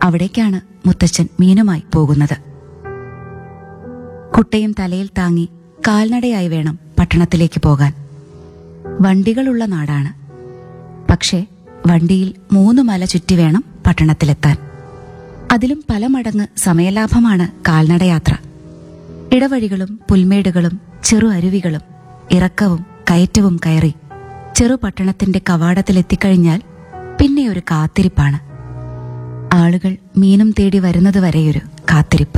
അവിടേക്കാണ് മുത്തച്ഛൻ മീനുമായി പോകുന്നത് കുട്ടയും തലയിൽ താങ്ങി കാൽനടയായി വേണം പട്ടണത്തിലേക്ക് പോകാൻ വണ്ടികളുള്ള നാടാണ് പക്ഷേ വണ്ടിയിൽ മൂന്ന് മല ചുറ്റി വേണം പട്ടണത്തിലെത്താൻ അതിലും പല മടങ്ങ് സമയലാഭമാണ് കാൽനടയാത്ര ഇടവഴികളും പുൽമേടുകളും ചെറു അരുവികളും ഇറക്കവും കയറ്റവും കയറി ചെറു പട്ടണത്തിന്റെ കവാടത്തിലെത്തിക്കഴിഞ്ഞാൽ പിന്നെ ഒരു കാത്തിരിപ്പാണ് ആളുകൾ മീനും തേടി വരുന്നത് വരെയൊരു കാത്തിരിപ്പ്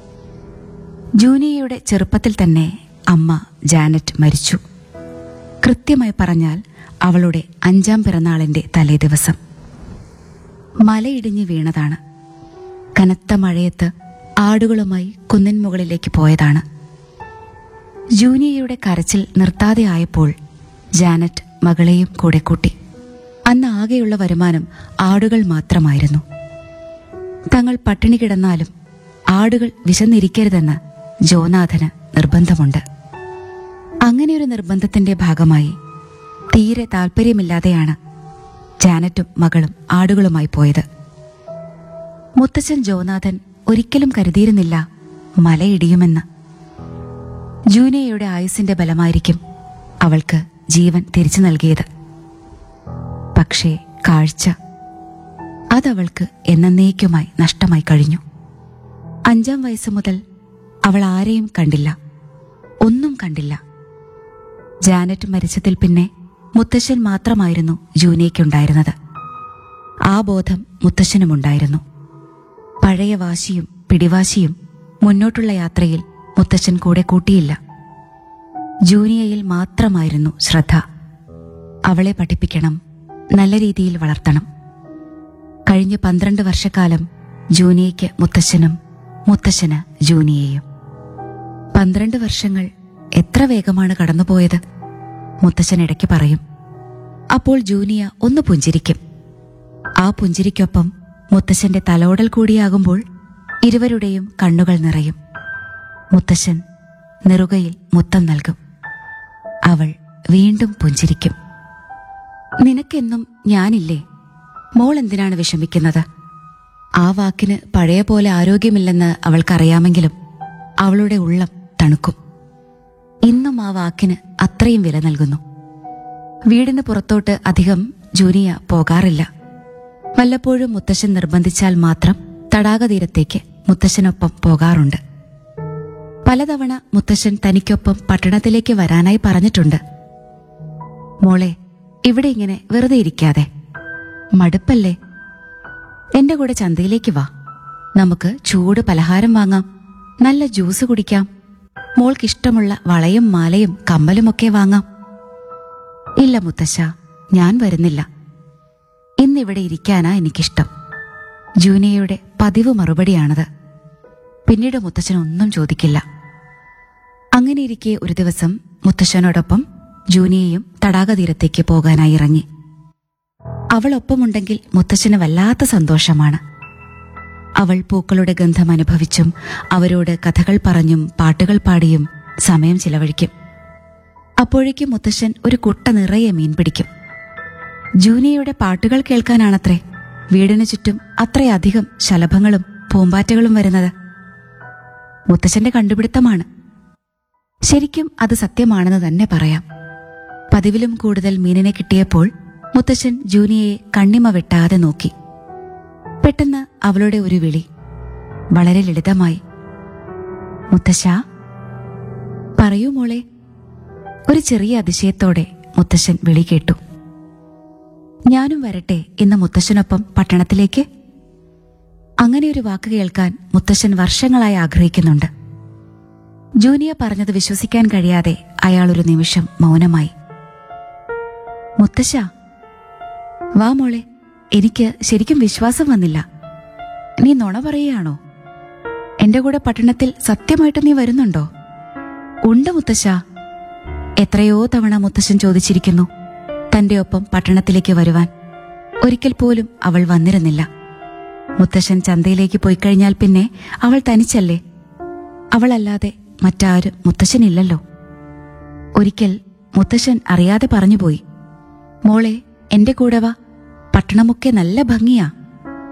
ജൂനിയയുടെ ചെറുപ്പത്തിൽ തന്നെ അമ്മ ജാനറ്റ് മരിച്ചു കൃത്യമായി പറഞ്ഞാൽ അവളുടെ അഞ്ചാം പിറന്നാളിന്റെ തലേ ദിവസം മലയിടിഞ്ഞ് വീണതാണ് കനത്ത മഴയത്ത് ആടുകളുമായി കുന്നിൻ മുകളിലേക്ക് പോയതാണ് ജൂനിയയുടെ കരച്ചിൽ നിർത്താതെ ആയപ്പോൾ ജാനറ്റ് മകളെയും കൂടെ കൂട്ടി അന്ന് ആകെയുള്ള വരുമാനം ആടുകൾ മാത്രമായിരുന്നു തങ്ങൾ പട്ടിണി കിടന്നാലും ആടുകൾ വിശന്നിരിക്കരുതെന്ന് ജോനാഥന് നിർബന്ധമുണ്ട് അങ്ങനെയൊരു നിർബന്ധത്തിന്റെ ഭാഗമായി തീരെ താല്പര്യമില്ലാതെയാണ് ജാനറ്റും മകളും ആടുകളുമായി പോയത് മുത്തച്ഛൻ ജോനാഥൻ ഒരിക്കലും കരുതിയിരുന്നില്ല മലയിടിയുമെന്ന് ജൂനിയയുടെ ആയുസിന്റെ ബലമായിരിക്കും അവൾക്ക് ജീവൻ തിരിച്ചു നൽകിയത് പക്ഷേ കാഴ്ച അതവൾക്ക് എന്നേക്കുമായി നഷ്ടമായി കഴിഞ്ഞു അഞ്ചാം വയസ്സ് മുതൽ അവൾ ആരെയും കണ്ടില്ല ഒന്നും കണ്ടില്ല ജാനറ്റ് മരിച്ചതിൽ പിന്നെ മുത്തശ്ശൻ മാത്രമായിരുന്നു ജൂനിയയ്ക്കുണ്ടായിരുന്നത് ആ ബോധം മുത്തശ്ശനുമുണ്ടായിരുന്നു പഴയ വാശിയും പിടിവാശിയും മുന്നോട്ടുള്ള യാത്രയിൽ മുത്തച്ഛൻ കൂടെ കൂട്ടിയില്ല ജൂനിയയിൽ മാത്രമായിരുന്നു ശ്രദ്ധ അവളെ പഠിപ്പിക്കണം നല്ല രീതിയിൽ വളർത്തണം കഴിഞ്ഞ പന്ത്രണ്ട് വർഷക്കാലം ജൂനിയയ്ക്ക് മുത്തച്ഛനും മുത്തച്ഛന് ജൂനിയയും പന്ത്രണ്ട് വർഷങ്ങൾ എത്ര വേഗമാണ് കടന്നുപോയത് മുത്തച്ഛൻ ഇടയ്ക്ക് പറയും അപ്പോൾ ജൂനിയ ഒന്ന് പുഞ്ചിരിക്കും ആ പുഞ്ചിരിക്കൊപ്പം മുത്തശ്ശന്റെ തലോടൽ കൂടിയാകുമ്പോൾ ഇരുവരുടെയും കണ്ണുകൾ നിറയും മുത്തശ്ശൻ നെറുകയിൽ മുത്തം നൽകും അവൾ വീണ്ടും പുഞ്ചിരിക്കും നിനക്കെന്നും ഞാനില്ലേ മോൾ എന്തിനാണ് വിഷമിക്കുന്നത് ആ വാക്കിന് പഴയ പോലെ ആരോഗ്യമില്ലെന്ന് അവൾക്കറിയാമെങ്കിലും അവളുടെ ഉള്ളം തണുക്കും ഇന്നും ആ വാക്കിന് അത്രയും വില നൽകുന്നു വീടിന് പുറത്തോട്ട് അധികം ജൂനിയ പോകാറില്ല വല്ലപ്പോഴും മുത്തശ്ശൻ നിർബന്ധിച്ചാൽ മാത്രം തടാക തീരത്തേക്ക് മുത്തശ്ശനൊപ്പം പോകാറുണ്ട് പലതവണ മുത്തശ്ശൻ തനിക്കൊപ്പം പട്ടണത്തിലേക്ക് വരാനായി പറഞ്ഞിട്ടുണ്ട് മോളെ ഇവിടെ ഇങ്ങനെ വെറുതെ ഇരിക്കാതെ മടുപ്പല്ലേ എന്റെ കൂടെ ചന്തയിലേക്ക് വാ നമുക്ക് ചൂട് പലഹാരം വാങ്ങാം നല്ല ജ്യൂസ് കുടിക്കാം മോൾക്കിഷ്ടമുള്ള വളയും മാലയും കമ്മലുമൊക്കെ വാങ്ങാം ഇല്ല മുത്തശ്ശ ഞാൻ വരുന്നില്ല ഇന്നിവിടെ ഇരിക്കാനാ എനിക്കിഷ്ടം ജൂനിയയുടെ പതിവ് മറുപടിയാണത് പിന്നീട് മുത്തച്ഛൻ ഒന്നും ചോദിക്കില്ല അങ്ങനെയിരിക്കെ ഒരു ദിവസം മുത്തശ്ശനോടൊപ്പം ജൂനിയയും തടാക തീരത്തേക്ക് പോകാനായി ഇറങ്ങി അവളൊപ്പമുണ്ടെങ്കിൽ മുത്തച്ഛന് വല്ലാത്ത സന്തോഷമാണ് അവൾ പൂക്കളുടെ ഗന്ധം അനുഭവിച്ചും അവരോട് കഥകൾ പറഞ്ഞും പാട്ടുകൾ പാടിയും സമയം ചിലവഴിക്കും അപ്പോഴേക്കും മുത്തശ്ശൻ ഒരു കുട്ട നിറയെ മീൻ പിടിക്കും ജൂനിയയുടെ പാട്ടുകൾ കേൾക്കാനാണത്രേ വീടിനു ചുറ്റും അത്രയധികം ശലഭങ്ങളും പൂമ്പാറ്റകളും വരുന്നത് മുത്തശ്ശന്റെ കണ്ടുപിടുത്തമാണ് ശരിക്കും അത് സത്യമാണെന്ന് തന്നെ പറയാം പതിവിലും കൂടുതൽ മീനിനെ കിട്ടിയപ്പോൾ മുത്തശ്ശൻ ജൂനിയയെ കണ്ണിമ വെട്ടാതെ നോക്കി പെട്ടെന്ന് അവളുടെ ഒരു വിളി വളരെ ലളിതമായി മുത്തശ്ശ പറയൂ മോളെ ഒരു ചെറിയ അതിശയത്തോടെ മുത്തശ്ശൻ വിളി കേട്ടു ഞാനും വരട്ടെ ഇന്ന് മുത്തശ്ശനൊപ്പം പട്ടണത്തിലേക്ക് അങ്ങനെ ഒരു വാക്ക് കേൾക്കാൻ മുത്തശ്ശൻ വർഷങ്ങളായി ആഗ്രഹിക്കുന്നുണ്ട് ജൂനിയ പറഞ്ഞത് വിശ്വസിക്കാൻ കഴിയാതെ അയാൾ ഒരു നിമിഷം മൗനമായി മുത്തശ്ശ വാ മോളെ എനിക്ക് ശരിക്കും വിശ്വാസം വന്നില്ല നീ നുണ പറയുകയാണോ എന്റെ കൂടെ പട്ടണത്തിൽ സത്യമായിട്ട് നീ വരുന്നുണ്ടോ ഉണ്ട് മുത്തശ്ശ എത്രയോ തവണ മുത്തശ്ശൻ ചോദിച്ചിരിക്കുന്നു തന്റെ ഒപ്പം പട്ടണത്തിലേക്ക് വരുവാൻ ഒരിക്കൽ പോലും അവൾ വന്നിരുന്നില്ല മുത്തശ്ശൻ ചന്തയിലേക്ക് പോയി കഴിഞ്ഞാൽ പിന്നെ അവൾ തനിച്ചല്ലേ അവളല്ലാതെ മറ്റാരും മുത്തശ്ശനില്ലല്ലോ ഒരിക്കൽ മുത്തശ്ശൻ അറിയാതെ പറഞ്ഞുപോയി മോളെ എന്റെ കൂടെ വാ പട്ടണമൊക്കെ നല്ല ഭംഗിയാ